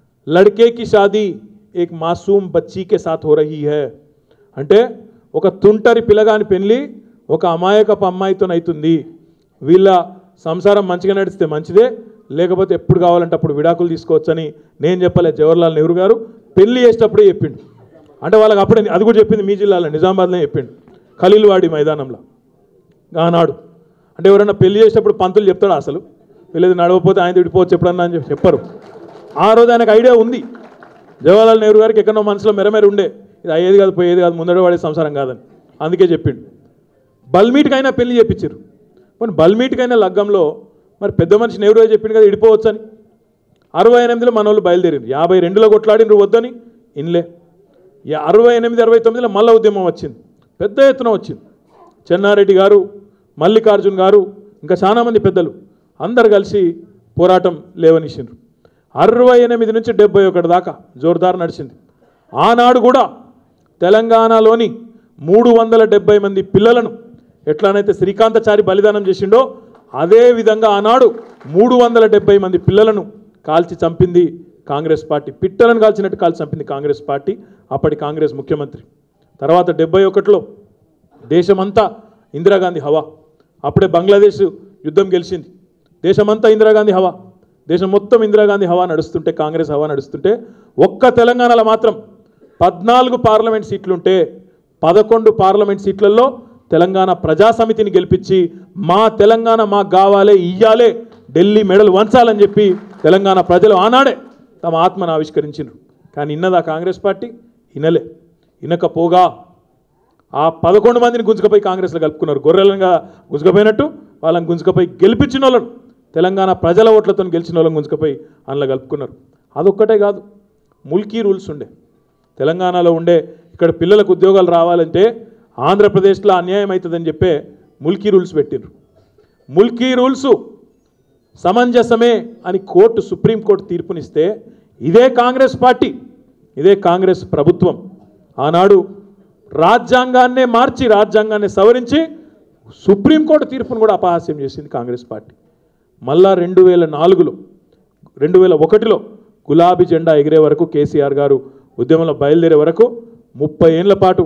లడ్కే కి షాదీ ఏక్ మాసూమ్ బచ్చీ కే సాత్ హో రహీ హై అంటే ఒక తుంటరి పిల్లగాని పెళ్లి ఒక అమాయకపు అమ్మాయితోనైతుంది వీళ్ళ సంసారం మంచిగా నడిస్తే మంచిదే లేకపోతే ఎప్పుడు కావాలంటే అప్పుడు విడాకులు తీసుకోవచ్చని నేను చెప్పలే జవహర్లాల్ నెహ్రూ గారు పెళ్లి చేసేటప్పుడే చెప్పిండు అంటే వాళ్ళకి అప్పుడే అది కూడా చెప్పింది మీ జిల్లాలో నిజామాబాద్లో చెప్పిండు ఖలీల్వాడి మైదానంలో ఆనాడు అంటే ఎవరైనా పెళ్లి చేసేటప్పుడు పంతులు చెప్తాడా అసలు వీళ్ళది నడవకపోతే ఆయన విడిపోవచ్చు ఎప్పుడన్నా అని చెప్పి చెప్పరు ఆ రోజు ఆయనకు ఐడియా ఉంది జవహర్లాల్ నెహ్రూ గారికి ఎక్కడో మనసులో మెరమెర ఉండే ఇది అయ్యేది కాదు పోయేది కాదు ముందడ పడే సంసారం కాదని అందుకే చెప్పిండు బల్మీట్కైనా పెళ్లి చేపించారు మరి బల్మీట్కైనా లగ్గంలో మరి పెద్ద మనిషి నెహ్రూ చెప్పిండు కదా ఇడిపోవచ్చని అరవై ఎనిమిదిలో మన వాళ్ళు బయలుదేరింది యాభై రెండులో కొట్లాడినరు వద్దని ఇన్లే యా- అరవై ఎనిమిది అరవై తొమ్మిదిలో మళ్ళా ఉద్యమం వచ్చింది పెద్ద ఎత్తున వచ్చింది చెన్నారెడ్డి గారు మల్లికార్జున్ గారు ఇంకా చాలామంది పెద్దలు అందరు కలిసి పోరాటం లేవనిచ్చిండ్రు అరవై ఎనిమిది నుంచి డెబ్బై ఒకటి దాకా జోర్దార్ నడిచింది ఆనాడు కూడా తెలంగాణలోని మూడు వందల డెబ్బై మంది పిల్లలను ఎట్లానైతే శ్రీకాంతచారి బలిదానం చేసిండో అదే విధంగా ఆనాడు మూడు వందల డెబ్బై మంది పిల్లలను కాల్చి చంపింది కాంగ్రెస్ పార్టీ పిట్టలను కాల్చినట్టు కాల్చి చంపింది కాంగ్రెస్ పార్టీ అప్పటి కాంగ్రెస్ ముఖ్యమంత్రి తర్వాత డెబ్బై ఒకటిలో దేశమంతా ఇందిరాగాంధీ హవా అప్పుడే బంగ్లాదేశ్ యుద్ధం గెలిచింది దేశమంతా ఇందిరాగాంధీ హవా దేశం మొత్తం ఇందిరాగాంధీ హవా నడుస్తుంటే కాంగ్రెస్ హవా నడుస్తుంటే ఒక్క తెలంగాణలో మాత్రం పద్నాలుగు పార్లమెంట్ సీట్లుంటే పదకొండు పార్లమెంట్ సీట్లలో తెలంగాణ ప్రజాసమితిని గెలిపించి మా తెలంగాణ మాకు కావాలే ఇయ్యాలే ఢిల్లీ మెడల్ వంచాలని చెప్పి తెలంగాణ ప్రజలు ఆనాడే తమ ఆత్మను ఆవిష్కరించారు కానీ ఇన్నదా కాంగ్రెస్ పార్టీ ఇనలే ఇనకపోగా ఆ పదకొండు మందిని గుంజుకపోయి కాంగ్రెస్లో కలుపుకున్నారు గొర్రెలంగా గుంజుకపోయినట్టు వాళ్ళని గుంజుకపోయి గెలిపించిన వాళ్ళను తెలంగాణ ప్రజల ఓట్లతో గెలిచిన వాళ్ళని గుంజుకపోయి అందులో కలుపుకున్నారు అదొక్కటే కాదు ముల్కీ రూల్స్ ఉండే తెలంగాణలో ఉండే ఇక్కడ పిల్లలకు ఉద్యోగాలు రావాలంటే ఆంధ్రప్రదేశ్లో అన్యాయం అవుతుందని చెప్పే ముల్కీ రూల్స్ పెట్టిండ్రు ముల్కీ రూల్స్ సమంజసమే అని కోర్టు సుప్రీంకోర్టు తీర్పునిస్తే ఇదే కాంగ్రెస్ పార్టీ ఇదే కాంగ్రెస్ ప్రభుత్వం ఆనాడు రాజ్యాంగాన్నే మార్చి రాజ్యాంగాన్ని సవరించి సుప్రీంకోర్టు తీర్పును కూడా అపహాస్యం చేసింది కాంగ్రెస్ పార్టీ మళ్ళా రెండు వేల నాలుగులో రెండు వేల ఒకటిలో గులాబీ జెండా ఎగిరే వరకు కేసీఆర్ గారు ఉద్యమంలో బయలుదేరే వరకు ముప్పై ఏళ్ల పాటు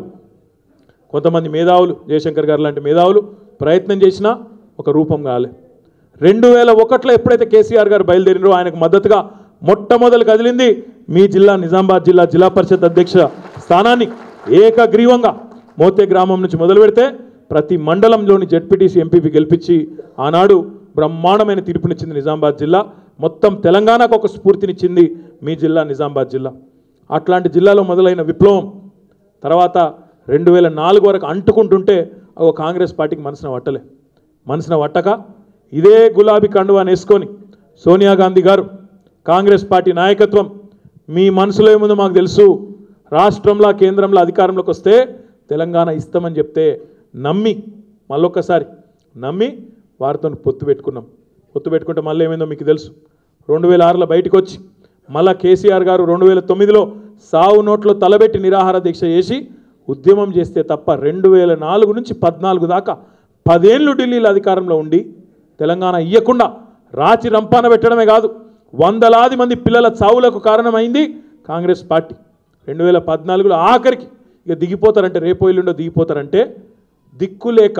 కొంతమంది మేధావులు జయశంకర్ గారు లాంటి మేధావులు ప్రయత్నం చేసినా ఒక రూపం కాలే రెండు వేల ఒకటిలో ఎప్పుడైతే కేసీఆర్ గారు బయలుదేరినో ఆయనకు మద్దతుగా మొట్టమొదలు కదిలింది మీ జిల్లా నిజామాబాద్ జిల్లా జిల్లా పరిషత్ అధ్యక్ష స్థానాన్ని ఏకగ్రీవంగా మోతే గ్రామం నుంచి మొదలు పెడితే ప్రతి మండలంలోని జడ్పీటీసీ ఎంపీపీ గెలిపించి ఆనాడు బ్రహ్మాండమైన తీర్పునిచ్చింది నిజామాబాద్ జిల్లా మొత్తం తెలంగాణకు ఒక స్ఫూర్తినిచ్చింది మీ జిల్లా నిజామాబాద్ జిల్లా అట్లాంటి జిల్లాలో మొదలైన విప్లవం తర్వాత రెండు వేల నాలుగు వరకు అంటుకుంటుంటే ఒక కాంగ్రెస్ పార్టీకి మనసున పట్టలే మనసున పట్టక ఇదే గులాబీ కండువా వేసుకొని సోనియా గాంధీ గారు కాంగ్రెస్ పార్టీ నాయకత్వం మీ మనసులో ఏముందో మాకు తెలుసు రాష్ట్రంలో కేంద్రంలో అధికారంలోకి వస్తే తెలంగాణ ఇస్తామని చెప్తే నమ్మి మళ్ళొక్కసారి నమ్మి వారితో పొత్తు పెట్టుకున్నాం పొత్తు పెట్టుకుంటే మళ్ళీ ఏమైందో మీకు తెలుసు రెండు వేల ఆరులో బయటకు వచ్చి మళ్ళా కేసీఆర్ గారు రెండు వేల తొమ్మిదిలో సావు నోట్లో తలబెట్టి నిరాహార దీక్ష చేసి ఉద్యమం చేస్తే తప్ప రెండు వేల నాలుగు నుంచి పద్నాలుగు దాకా పదేళ్ళు ఢిల్లీలో అధికారంలో ఉండి తెలంగాణ ఇయ్యకుండా రాచి రంపాన పెట్టడమే కాదు వందలాది మంది పిల్లల చావులకు కారణమైంది కాంగ్రెస్ పార్టీ రెండు వేల పద్నాలుగులో ఆఖరికి ఇక దిగిపోతారంటే రేపో ఎల్లుండో దిగిపోతారంటే దిక్కులేక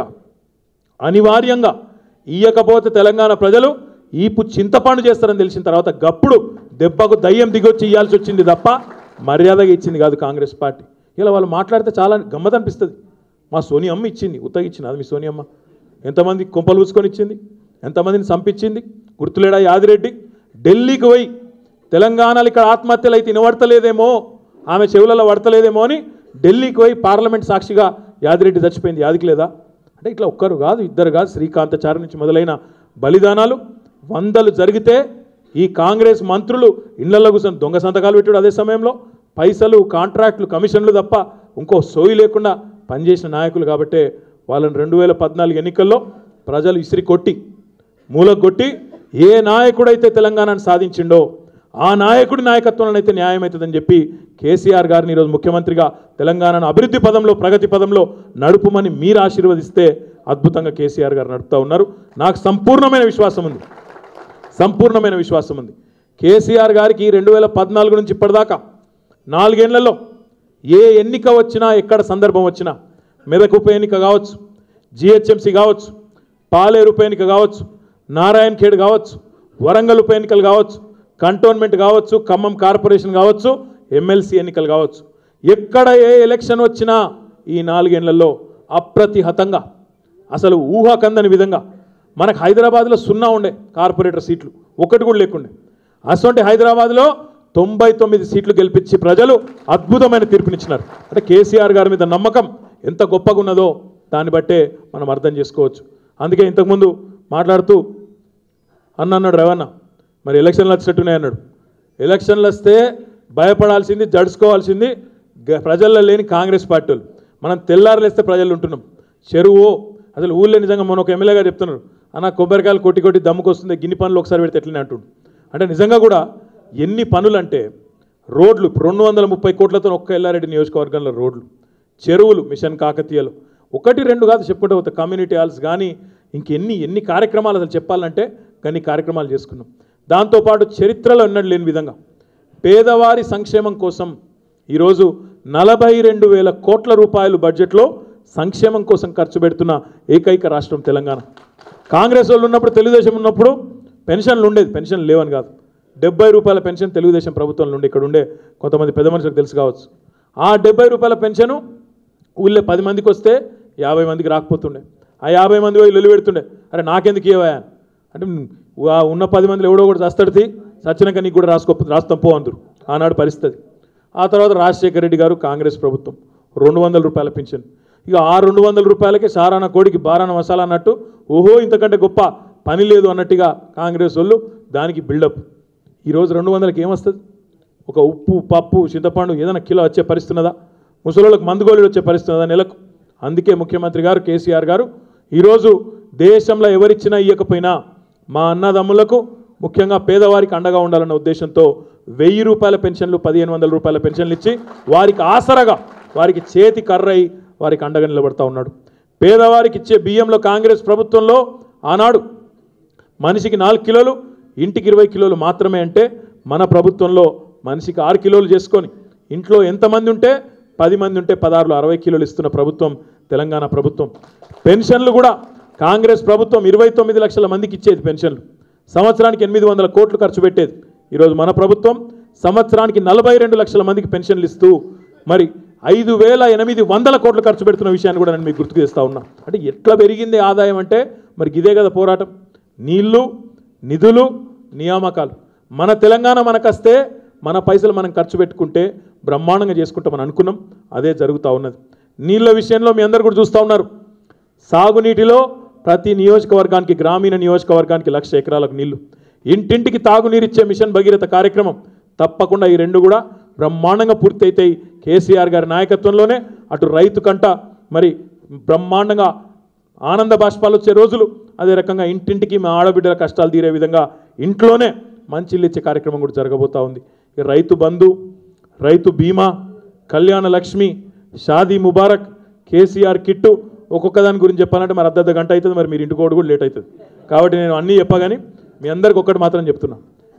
అనివార్యంగా ఇయ్యకపోతే తెలంగాణ ప్రజలు ఈపు చింతపండు చేస్తారని తెలిసిన తర్వాత గప్పుడు దెబ్బకు దయ్యం దిగొచ్చి ఇవ్వాల్సి వచ్చింది తప్ప మర్యాదగా ఇచ్చింది కాదు కాంగ్రెస్ పార్టీ ఇలా వాళ్ళు మాట్లాడితే చాలా గమ్మత్ అనిపిస్తుంది మా సోనియమ్మ ఇచ్చింది ఉత్తగా ఇచ్చింది అది మీ సోనియమ్మ ఎంతమంది కొంపలు ఊసుకొని ఇచ్చింది ఎంతమందిని చంపించింది గుర్తులేడా యాదిరెడ్డి ఢిల్లీకి పోయి తెలంగాణలో ఇక్కడ ఆత్మహత్యలు అయితే వినబడతలేదేమో ఆమె చెవులలో పడతలేదేమో అని ఢిల్లీకి పోయి పార్లమెంట్ సాక్షిగా యాదిరెడ్డి చచ్చిపోయింది యాదికి లేదా అంటే ఇట్లా ఒక్కరు కాదు ఇద్దరు కాదు శ్రీకాంతాచారి నుంచి మొదలైన బలిదానాలు వందలు జరిగితే ఈ కాంగ్రెస్ మంత్రులు ఇళ్లలో కూర్చొని దొంగ సంతకాలు పెట్టుడు అదే సమయంలో పైసలు కాంట్రాక్టులు కమిషన్లు తప్ప ఇంకో సోయి లేకుండా పనిచేసిన నాయకులు కాబట్టే వాళ్ళని రెండు వేల పద్నాలుగు ఎన్నికల్లో ప్రజలు ఇసిరి కొట్టి మూలకు కొట్టి ఏ నాయకుడైతే తెలంగాణను సాధించిండో ఆ నాయకుడి నాయకత్వంలో అయితే న్యాయం అవుతుందని చెప్పి కేసీఆర్ గారిని ఈరోజు ముఖ్యమంత్రిగా తెలంగాణను అభివృద్ధి పదంలో ప్రగతి పదంలో నడుపుమని మీరు ఆశీర్వదిస్తే అద్భుతంగా కేసీఆర్ గారు నడుపుతూ ఉన్నారు నాకు సంపూర్ణమైన విశ్వాసం ఉంది సంపూర్ణమైన విశ్వాసం ఉంది కేసీఆర్ గారికి రెండు వేల పద్నాలుగు నుంచి ఇప్పటిదాకా నాలుగేళ్లలో ఏ ఎన్నిక వచ్చినా ఎక్కడ సందర్భం వచ్చినా మెదక్ ఉప ఎన్నిక కావచ్చు జిహెచ్ఎంసీ కావచ్చు పాలేరు ఉప ఎన్నిక కావచ్చు నారాయణ ఖేడ్ కావచ్చు వరంగల్ ఉప ఎన్నికలు కావచ్చు కంటోన్మెంట్ కావచ్చు ఖమ్మం కార్పొరేషన్ కావచ్చు ఎమ్మెల్సీ ఎన్నికలు కావచ్చు ఎక్కడ ఏ ఎలక్షన్ వచ్చినా ఈ నాలుగేళ్లలో అప్రతిహతంగా అసలు ఊహాకందని విధంగా మనకు హైదరాబాద్లో సున్నా ఉండే కార్పొరేటర్ సీట్లు ఒకటి కూడా లేకుండే అసొంటి హైదరాబాద్లో తొంభై తొమ్మిది సీట్లు గెలిపించి ప్రజలు అద్భుతమైన తీర్పునిచ్చినారు అంటే కేసీఆర్ గారి మీద నమ్మకం ఎంత గొప్పగా ఉన్నదో దాన్ని బట్టే మనం అర్థం చేసుకోవచ్చు అందుకే ఇంతకుముందు మాట్లాడుతూ అన్న అన్నాడు రేవన్న మరి ఎలక్షన్లు వచ్చినట్టున్నాయి అన్నాడు ఎలక్షన్లు వస్తే భయపడాల్సింది జడుచుకోవాల్సింది గ- ప్రజల్లో లేని కాంగ్రెస్ పార్టీలు మనం తెల్లారులేస్తే ప్రజలు ఉంటున్నాం చెరువు అసలు ఊళ్ళో నిజంగా మొన్న ఒక ఎమ్మెల్యే గారు చెప్తున్నారు అన్న కొబ్బరికాయలు కొట్టి కొట్టి దమ్ముకు వస్తుంది గిన్ని పనులు ఒకసారి పెడితే ఎట్లనే అంటుండు అంటే నిజంగా కూడా ఎన్ని పనులు అంటే రోడ్లు రెండు వందల ముప్పై కోట్లతో ఒక్క ఎల్లారెడ్డి నియోజకవర్గంలో రోడ్లు చెరువులు మిషన్ కాకతీయలు ఒకటి రెండు కాదు చెప్పుకుంటే పోతే కమ్యూనిటీ హాల్స్ కానీ ఇంకెన్ని ఎన్ని కార్యక్రమాలు అసలు చెప్పాలంటే కొన్ని కార్యక్రమాలు చేసుకున్నాం దాంతోపాటు చరిత్రలో ఎన్నడూ లేని విధంగా పేదవారి సంక్షేమం కోసం ఈరోజు నలభై రెండు వేల కోట్ల రూపాయలు బడ్జెట్లో సంక్షేమం కోసం ఖర్చు పెడుతున్న ఏకైక రాష్ట్రం తెలంగాణ కాంగ్రెస్ వాళ్ళు ఉన్నప్పుడు తెలుగుదేశం ఉన్నప్పుడు పెన్షన్లు ఉండేది పెన్షన్ లేవని కాదు డెబ్బై రూపాయల పెన్షన్ తెలుగుదేశం ప్రభుత్వంలో ఉండే ఇక్కడ ఉండే కొంతమంది పెద్ద మనుషులకు తెలుసు కావచ్చు ఆ డెబ్బై రూపాయల పెన్షను ఊళ్ళో పది మందికి వస్తే యాభై మందికి రాకపోతుండే ఆ యాభై మంది పోయి లొల్లి పెడుతుండే అరే నాకెందుకు ఇవ్వయా అంటే ఆ ఉన్న పది మందిలో ఎవడో ఒకటి చస్తాడితే సచ్చినాక నీకు కూడా రాసుకో రాస్తాం పో అందరు ఆనాడు పరిస్థితి ఆ తర్వాత రాజశేఖర రెడ్డి గారు కాంగ్రెస్ ప్రభుత్వం రెండు వందల రూపాయల పెన్షన్ ఇక ఆ రెండు వందల రూపాయలకి సారాన కోడికి బారాన మసాలా అన్నట్టు ఓహో ఇంతకంటే గొప్ప పని లేదు అన్నట్టుగా కాంగ్రెస్ వాళ్ళు దానికి బిల్డప్ ఈరోజు రెండు వందలకి ఏమొస్తుంది ఒక ఉప్పు పప్పు చింతపండు ఏదైనా కిలో వచ్చే పరిస్థితి ఉన్నదా ముసలోళ్ళకి మందుగోళీలు వచ్చే పరిస్థితి ఉన్నదా నెలకు అందుకే ముఖ్యమంత్రి గారు కేసీఆర్ గారు ఈరోజు దేశంలో ఎవరిచ్చినా ఇవ్వకపోయినా మా అన్నదమ్ములకు ముఖ్యంగా పేదవారికి అండగా ఉండాలన్న ఉద్దేశంతో వెయ్యి రూపాయల పెన్షన్లు పదిహేను వందల రూపాయల పెన్షన్లు ఇచ్చి వారికి ఆసరగా వారికి చేతి కర్రై వారికి అండగా నిలబడతా ఉన్నాడు పేదవారికి ఇచ్చే బియ్యంలో కాంగ్రెస్ ప్రభుత్వంలో ఆనాడు మనిషికి నాలుగు కిలోలు ఇంటికి ఇరవై కిలోలు మాత్రమే అంటే మన ప్రభుత్వంలో మనిషికి ఆరు కిలోలు చేసుకొని ఇంట్లో ఎంతమంది ఉంటే పది మంది ఉంటే పదహారులో అరవై కిలోలు ఇస్తున్న ప్రభుత్వం తెలంగాణ ప్రభుత్వం పెన్షన్లు కూడా కాంగ్రెస్ ప్రభుత్వం ఇరవై తొమ్మిది లక్షల మందికి ఇచ్చేది పెన్షన్లు సంవత్సరానికి ఎనిమిది వందల కోట్లు ఖర్చు పెట్టేది ఈరోజు మన ప్రభుత్వం సంవత్సరానికి నలభై రెండు లక్షల మందికి పెన్షన్లు ఇస్తూ మరి ఐదు వేల ఎనిమిది వందల కోట్లు ఖర్చు పెడుతున్న విషయాన్ని కూడా నేను మీకు గుర్తుకు తెస్తా ఉన్నా అంటే ఎట్లా పెరిగింది ఆదాయం అంటే మరి ఇదే కదా పోరాటం నీళ్లు నిధులు నియామకాలు మన తెలంగాణ మనకస్తే మన పైసలు మనం ఖర్చు పెట్టుకుంటే బ్రహ్మాండంగా చేసుకుంటామని అనుకున్నాం అదే జరుగుతూ ఉన్నది నీళ్ళ విషయంలో మీ అందరు కూడా చూస్తూ ఉన్నారు సాగునీటిలో ప్రతి నియోజకవర్గానికి గ్రామీణ నియోజకవర్గానికి లక్ష ఎకరాలకు నీళ్లు ఇంటింటికి తాగునీరిచ్చే మిషన్ భగీరథ కార్యక్రమం తప్పకుండా ఈ రెండు కూడా బ్రహ్మాండంగా పూర్తయితాయి కేసీఆర్ గారి నాయకత్వంలోనే అటు రైతు కంట మరి బ్రహ్మాండంగా ఆనంద బాష్పాలు వచ్చే రోజులు అదే రకంగా ఇంటింటికి మా ఆడబిడ్డల కష్టాలు తీరే విధంగా ఇంట్లోనే మంచి ఇల్లు ఇచ్చే కార్యక్రమం కూడా జరగబోతా ఉంది ఈ రైతు బంధు రైతు బీమా కళ్యాణ లక్ష్మి షాదీ ముబారక్ కేసీఆర్ కిట్టు ఒక్కొక్క దాని గురించి చెప్పాలంటే మరి అర్ధ గంట అవుతుంది మరి మీరు ఇంటికోడు కూడా లేట్ అవుతుంది కాబట్టి నేను అన్నీ చెప్పగాని మీ అందరికి ఒక్కటి మాత్రం చెప్తున్నా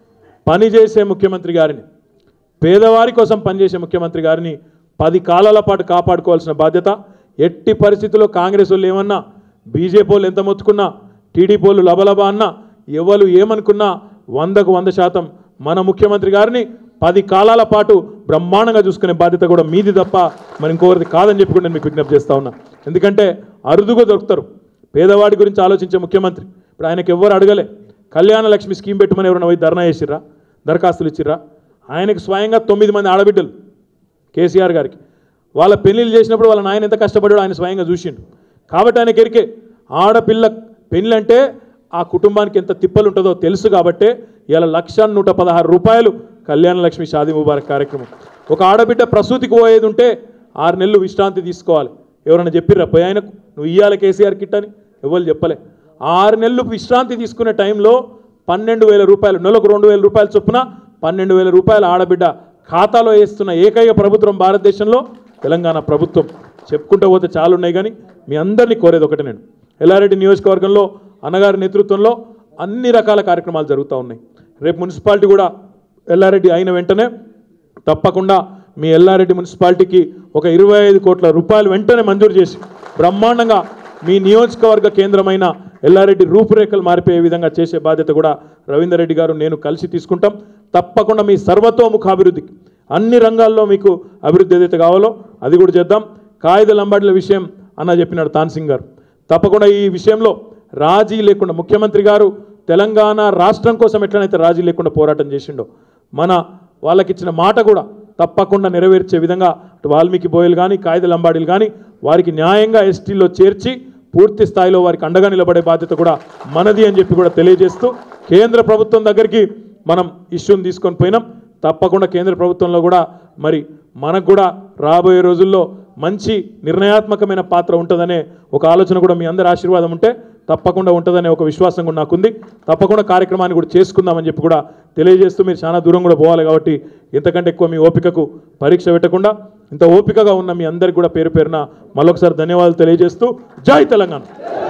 పని చేసే ముఖ్యమంత్రి గారిని పేదవారి కోసం పనిచేసే ముఖ్యమంత్రి గారిని పది కాలాల పాటు కాపాడుకోవాల్సిన బాధ్యత ఎట్టి పరిస్థితుల్లో కాంగ్రెస్ వాళ్ళు ఏమన్నా బీజేపీ వాళ్ళు ఎంత మొత్తుకున్నా టీడీపీ వాళ్ళు లబలబా అన్నా ఎవరు ఏమనుకున్నా వందకు వంద శాతం మన ముఖ్యమంత్రి గారిని పది కాలాల పాటు బ్రహ్మాండంగా చూసుకునే బాధ్యత కూడా మీది తప్ప మరి ఇంకొకరిది కాదని చెప్పి కూడా నేను మీకు విజ్ఞప్తి చేస్తా ఉన్నా ఎందుకంటే అరుదుగా దొరుకుతారు పేదవాడి గురించి ఆలోచించే ముఖ్యమంత్రి ఇప్పుడు ఆయనకి ఎవ్వరు అడగలే కళ్యాణ లక్ష్మి స్కీమ్ పెట్టమని ఎవరైనా పోయి ధర్నా చేసిర్రా దరఖాస్తులు ఇచ్చిర్రా ఆయనకు స్వయంగా తొమ్మిది మంది ఆడబిడ్డలు కేసీఆర్ గారికి వాళ్ళ పెళ్ళిళ్ళు చేసినప్పుడు వాళ్ళ నాయన ఎంత కష్టపడాడో ఆయన స్వయంగా చూసిండు కాబట్టి ఆయనకి ఎరికే ఆడపిల్ల పెళ్ళి అంటే ఆ కుటుంబానికి ఎంత తిప్పలు ఉంటుందో తెలుసు కాబట్టే ఇలా లక్ష నూట పదహారు రూపాయలు కళ్యాణ లక్ష్మి షాదీ ముబారక్ కార్యక్రమం ఒక ఆడబిడ్డ ప్రసూతికి పోయేది ఉంటే ఆరు నెలలు విశ్రాంతి తీసుకోవాలి ఎవరైనా చెప్పిర్రా పోయి ఆయనకు నువ్వు ఇయ్యాలి కేసీఆర్ కిట్ అని ఎవరు చెప్పలే ఆరు నెలలు విశ్రాంతి తీసుకునే టైంలో పన్నెండు వేల రూపాయలు నెలకు రెండు వేల రూపాయల చొప్పున పన్నెండు వేల రూపాయల ఆడబిడ్డ ఖాతాలో వేస్తున్న ఏకైక ప్రభుత్వం భారతదేశంలో తెలంగాణ ప్రభుత్వం చెప్పుకుంటూ పోతే చాలా ఉన్నాయి కానీ మీ అందరినీ కోరేది ఒకటే నేను ఎల్లారెడ్డి నియోజకవర్గంలో అన్నగారి నేతృత్వంలో అన్ని రకాల కార్యక్రమాలు జరుగుతూ ఉన్నాయి రేపు మున్సిపాలిటీ కూడా ఎల్లారెడ్డి అయిన వెంటనే తప్పకుండా మీ ఎల్లారెడ్డి మున్సిపాలిటీకి ఒక ఇరవై ఐదు కోట్ల రూపాయలు వెంటనే మంజూరు చేసి బ్రహ్మాండంగా మీ నియోజకవర్గ కేంద్రమైన ఎల్లారెడ్డి రూపురేఖలు మారిపోయే విధంగా చేసే బాధ్యత కూడా రవీందర్ రెడ్డి గారు నేను కలిసి తీసుకుంటాం తప్పకుండా మీ సర్వతోముఖాభివృద్ధికి అన్ని రంగాల్లో మీకు అభివృద్ధి ఏదైతే కావాలో అది కూడా చేద్దాం కాయిద లంబాడీల విషయం అన్న చెప్పినాడు తాన్సింగ్ గారు తప్పకుండా ఈ విషయంలో రాజీ లేకుండా ముఖ్యమంత్రి గారు తెలంగాణ రాష్ట్రం కోసం ఎట్లనైతే రాజీ లేకుండా పోరాటం చేసిండో మన వాళ్ళకిచ్చిన మాట కూడా తప్పకుండా నెరవేర్చే విధంగా అటు వాల్మీకి బోయలు కానీ కాయిద లంబాడీలు కానీ వారికి న్యాయంగా ఎస్టీలో చేర్చి పూర్తి స్థాయిలో వారికి అండగా నిలబడే బాధ్యత కూడా మనది అని చెప్పి కూడా తెలియజేస్తూ కేంద్ర ప్రభుత్వం దగ్గరికి మనం ఇష్యూని తీసుకొని పోయినాం తప్పకుండా కేంద్ర ప్రభుత్వంలో కూడా మరి మనకు కూడా రాబోయే రోజుల్లో మంచి నిర్ణయాత్మకమైన పాత్ర ఉంటుందనే ఒక ఆలోచన కూడా మీ అందరి ఆశీర్వాదం ఉంటే తప్పకుండా ఉంటుందనే ఒక విశ్వాసం కూడా నాకుంది తప్పకుండా కార్యక్రమాన్ని కూడా చేసుకుందామని చెప్పి కూడా తెలియజేస్తూ మీరు చాలా దూరం కూడా పోవాలి కాబట్టి ఇంతకంటే ఎక్కువ మీ ఓపికకు పరీక్ష పెట్టకుండా ఇంత ఓపికగా ఉన్న మీ అందరికి కూడా పేరు పేరున మళ్ళొకసారి ధన్యవాదాలు తెలియజేస్తూ జై Telangana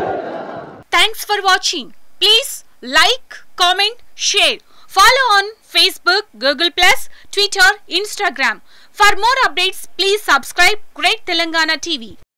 Thanks for watching. Please like, comment, share. Follow on Facebook, Google Plus, Twitter, Instagram. For more updates, please subscribe Great Telangana TV.